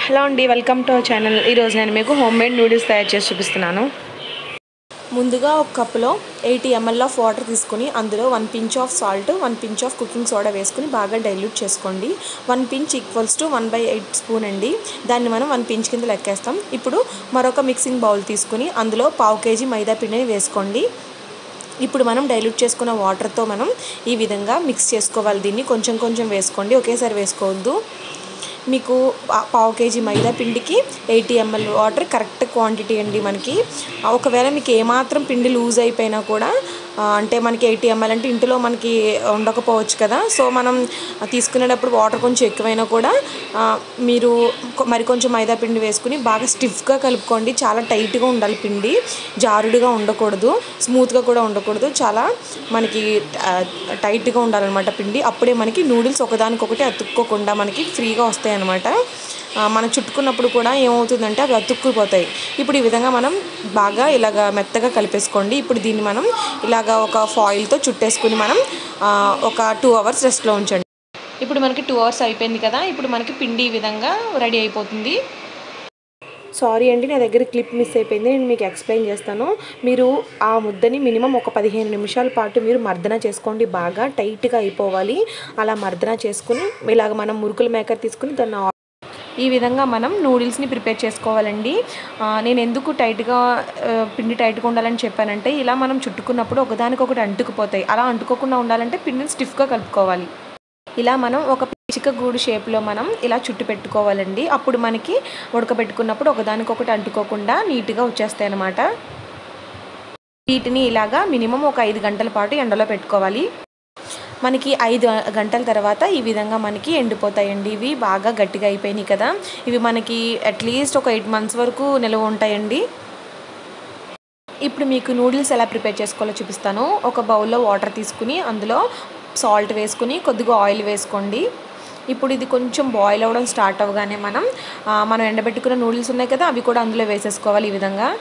hello అండి welcome to our channel ఈరోజు నేను మీకు హోమ్ మేడ్ నూడిల్స్ తయారు చేసి చూపిస్తున్నాను ముందుగా ఒక కప్పులో ఎయిటీ ఎంఎల్ ఆఫ్ వాటర్ తీసుకుని అందులో one pinch of salt one pinch of cooking soda వేసుకుని బాగా డైల్యూట్ చేసుకోండి one pinch equals to one by eight spoon అండి దాన్ని మనం వన్ పించ్ కింద లెక్కేస్తాం ఇప్పుడు మరొక మిక్సింగ్ బౌల్ తీసుకుని అందులో పావు కేజీ మైదా పిండిని వేసుకోండి ఇప్పుడు మనం డైల్యూట్ చేసుకున్న వాటర్తో మనం ఈ విధంగా మిక్స్ చేసుకోవాలి దీన్ని కొంచెం కొంచెం వేసుకోండి ఒకేసారి వేసుకోవద్దు మీకు పా- పావు కేజీ మైదా పిండికి eighty ML water correct quantity అండి మనకి ఆ, ఒకవేళ మీకు ఏమాత్రం పిండి లూజ్ అయిపోయినా కూడా ఆ, అంటే మనకి ఎయిటీ ఎంఎల్ అంటే ఇంటిలో మనకి ఉండకపోవచ్చు కదా సో మనం తీసుకునేటప్పుడు వాటర్ కొంచెం ఎక్కువైనా కూడా ఆ, మీరు కొ- మరి కొంచెం మైదా పిండి వేసుకుని బాగా స్టిఫ్గా కలుపుకోండి చాలా టైట్గా ఉండాలి పిండి జారుడుగా ఉండకూడదు స్మూత్గా కూడా ఉండకూడదు చాలా మనకి ఆ, టైట్గా ఉండాలన్నమాట పిండి అప్పుడే మనకి నూడిల్స్ ఒకదానికొకటి అతుక్కోకుండా మనకి ఫ్రీగా వస్తాయి అన్నమాట ఆ, మనం చుట్టుకున్నప్పుడు కూడా ఏమవుతుందంటే అవి అతుక్కుపోతాయి ఇప్పుడు ఈ విధంగా మనం బాగా ఇలాగ మెత్తగా కలిపేసుకోండి ఇప్పుడు దీన్ని మనం ఇలాగ ఒక ఫాయిల్తో చుట్టేసుకుని మనం ఆ, ఒక టూ అవర్స్ రెస్ట్లో ఉంచండి ఇప్పుడు మనకి టూ అవర్స్ అయిపోయింది కదా ఇప్పుడు మనకి పిండి ఈ విధంగా రెడీ అయిపోతుంది సారీ అండి నా దగ్గర క్లిప్ మిస్ అయిపోయింది నేను మీకు ఎక్స్ప్లెయిన్ చేస్తాను మీరు ఆ ముద్దని మినిమం ఒక పదిహేను నిమిషాల పాటు మీరు మర్దన చేసుకోండి బాగా టైట్గా అయిపోవాలి అలా మర్దన చేసుకుని ఇలాగ మనం మురుకుల మేకర్ తీసుకుని దాన్ని ఆ- ఈ విధంగా మనం నూడిల్స్ని ప్రిపేర్ చేసుకోవాలండి ఆ, నేను ఎందుకు టైట్గా ఆ, పిండి టైట్గా ఉండాలని చెప్పానంటే ఇలా మనం చుట్టుకున్నప్పుడు ఒకదానికొకటి అంటుకుపోతాయి అలా అంటుకోకుండా ఉండాలంటే పిండిని స్టిఫ్గా కలుపుకోవాలి ఇలా మనం ఒక పిచ్చిక గూడు షేప్లో మనం ఇలా చుట్టు పెట్టుకోవాలండి అప్పుడు మనకి ఉడకబెట్టుకున్నప్పుడు ఒకదానికొకటి అంటుకోకుండా నీట్గా వచ్చేస్తాయి అన్నమాట వీటిని ఇలాగా మినిమం ఒక ఐదు గంటల పాటు ఎండలో పెట్టుకోవాలి మనకి ఐదు గంటల తర్వాత ఈ విధంగా మనకి ఎండిపోతాయండి ఇవి బాగా గట్టిగా అయిపోయినాయి కదా ఇవి మనకి అట్లీస్ట్ ఒక ఎయిట్ మంత్స్ వరకు నిల్వ ఉంటాయండి ఇప్పుడు మీకు నూడిల్స్ ఎలా ప్రిపేర్ చేసుకోవాలో చూపిస్తాను ఒక బౌల్లో వాటర్ తీసుకుని అందులో సాల్ట్ వేసుకుని కొద్దిగా ఆయిల్ వేసుకోండి ఇప్పుడు ఇది కొంచెం బాయిల్ అవ్వడం స్టార్ట్ అవ్వగానే మనం ఆ, మనం ఎండబెట్టుకున్న నూడిల్స్ ఉన్నాయి కదా అవి కూడా అందులో వేసేసుకోవాలి ఈ విధంగా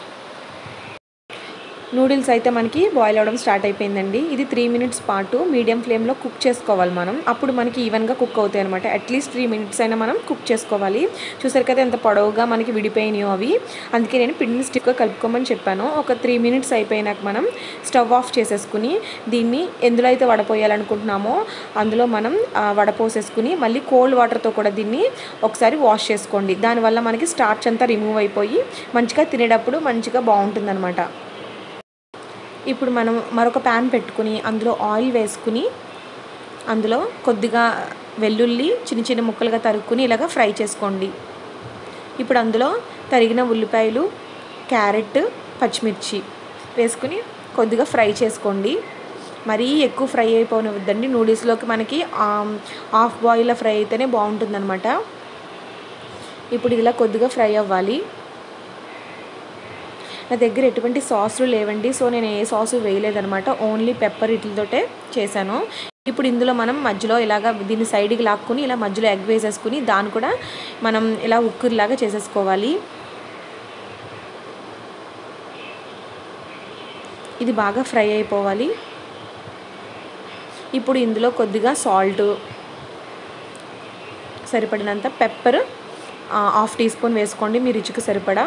నూడిల్స్ అయితే మనకి బాయిల్ అవ్వడం స్టార్ట్ అయిపోయిందండి ఇది త్రీ మినిట్స్ పాటు మీడియం ఫ్లేమ్లో కుక్ చేసుకోవాలి మనం అప్పుడు మనకి ఈవెన్గా కుక్ అవుతాయి అనమాట అట్లీస్ట్ త్రీ మినిట్స్ అయినా మనం కుక్ చేసుకోవాలి చూసారు కదా ఎంత పొడవుగా మనకి విడిపోయినాయో అవి అందుకే నేను పిండిని స్టిక్గా కలుపుకోమని చెప్పాను ఒక త్రీ మినిట్స్ అయిపోయినాక మనం స్టవ్ ఆఫ్ చేసేసుకుని దీన్ని ఎందులో అయితే వడపోయాలనుకుంటున్నామో అందులో మనం ఆ, వడపోసేసుకుని మళ్ళీ కోల్డ్ వాటర్తో కూడా దీన్ని ఒకసారి వాష్ చేసుకోండి దానివల్ల మనకి స్టార్చ్ అంతా రిమూవ్ అయిపోయి మంచిగా తినేటప్పుడు మంచిగా బాగుంటుందన్నమాట ఇప్పుడు మనం మరొక ప్యాన్ పెట్టుకుని అందులో ఆయిల్ వేసుకుని అందులో కొద్దిగా వెల్లుల్లి చిన్న చిన్న ముక్కలుగా తరుక్కుని ఇలాగ ఫ్రై చేసుకోండి ఇప్పుడు అందులో తరిగిన ఉల్లిపాయలు క్యారెట్ పచ్చిమిర్చి వేసుకుని కొద్దిగా ఫ్రై చేసుకోండి మరీ ఎక్కువ ఫ్రై అయిపోనివద్దండి నూడిల్స్లోకి మనకి హాఫ్ బాయిల్ ఫ్రై అయితేనే బాగుంటుందన్నమాట ఇప్పుడు ఇలా కొద్దిగా ఫ్రై అవ్వాలి నా దగ్గర ఎటువంటి సాసులు లేవండి సో నేను ఏ సాసు వేయలేదనమాట ఓన్లీ పెప్పర్ ఇట్లతోటే చేశాను ఇప్పుడు ఇందులో మనం మధ్యలో ఇలాగ దీన్ని సైడ్కి లాక్కుని ఇలా మధ్యలో ఎగ్ వేసేసుకుని దాన్ని కూడా మనం ఇలా ఉక్కురిలాగా చేసేసుకోవాలి ఇది బాగా ఫ్రై అయిపోవాలి ఇప్పుడు ఇందులో కొద్దిగా సాల్ట్ సరిపడినంత పెప్పర్ హాఫ్ టీ స్పూన్ వేసుకోండి మీ రుచికి సరిపడా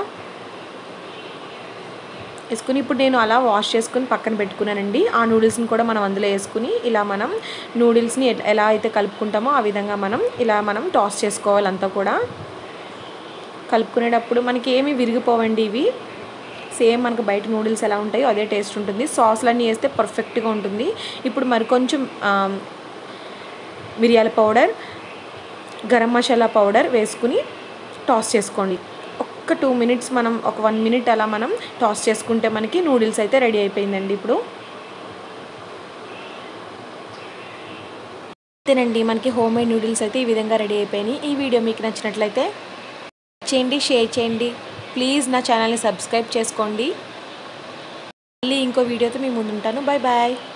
వేసుకుని ఇప్పుడు నేను అలా వాష్ చేసుకుని పక్కన పెట్టుకున్నానండి ఆ నూడిల్స్ని కూడా మనం అందులో వేసుకుని ఇలా మనం నూడిల్స్ని ఎట్- ఎలా అయితే కలుపుకుంటామో ఆ విధంగా మనం ఇలా మనం టాస్ చేసుకోవాలి అంతా కూడా కలుపుకునేటప్పుడు మనకి ఏమి విరిగిపోవండి ఇవి సేమ్ మనకు బయట నూడిల్స్ ఎలా ఉంటాయో అదే టేస్ట్ ఉంటుంది సాస్లన్నీ వేస్తే పర్ఫెక్ట్గా ఉంటుంది ఇప్పుడు మరి కొంచెం ఆ, మిరియాల పౌడర్ గరం మసాలా పౌడర్ వేసుకుని టాస్ చేసుకోండి ఒక్క టూ మినిట్స్ మనం ఒక వన్ మినిట్ అలా మనం టాస్ చేసుకుంటే మనకి నూడిల్స్ అయితే రెడీ అయిపోయిందండి ఇప్పుడు అంతేనండి మనకి హోమ్ మేడ్ నూడిల్స్ అయితే ఈ విధంగా రెడీ అయిపోయినాయి ఈ వీడియో మీకు నచ్చినట్లయితే చేయండి షేర్ చేయండి ప్లీజ్ నా ఛానల్ని సబ్స్క్రైబ్ చేసుకోండి మళ్ళీ ఇంకో వీడియోతో మీ ముందుంటాను బాయ్ బాయ్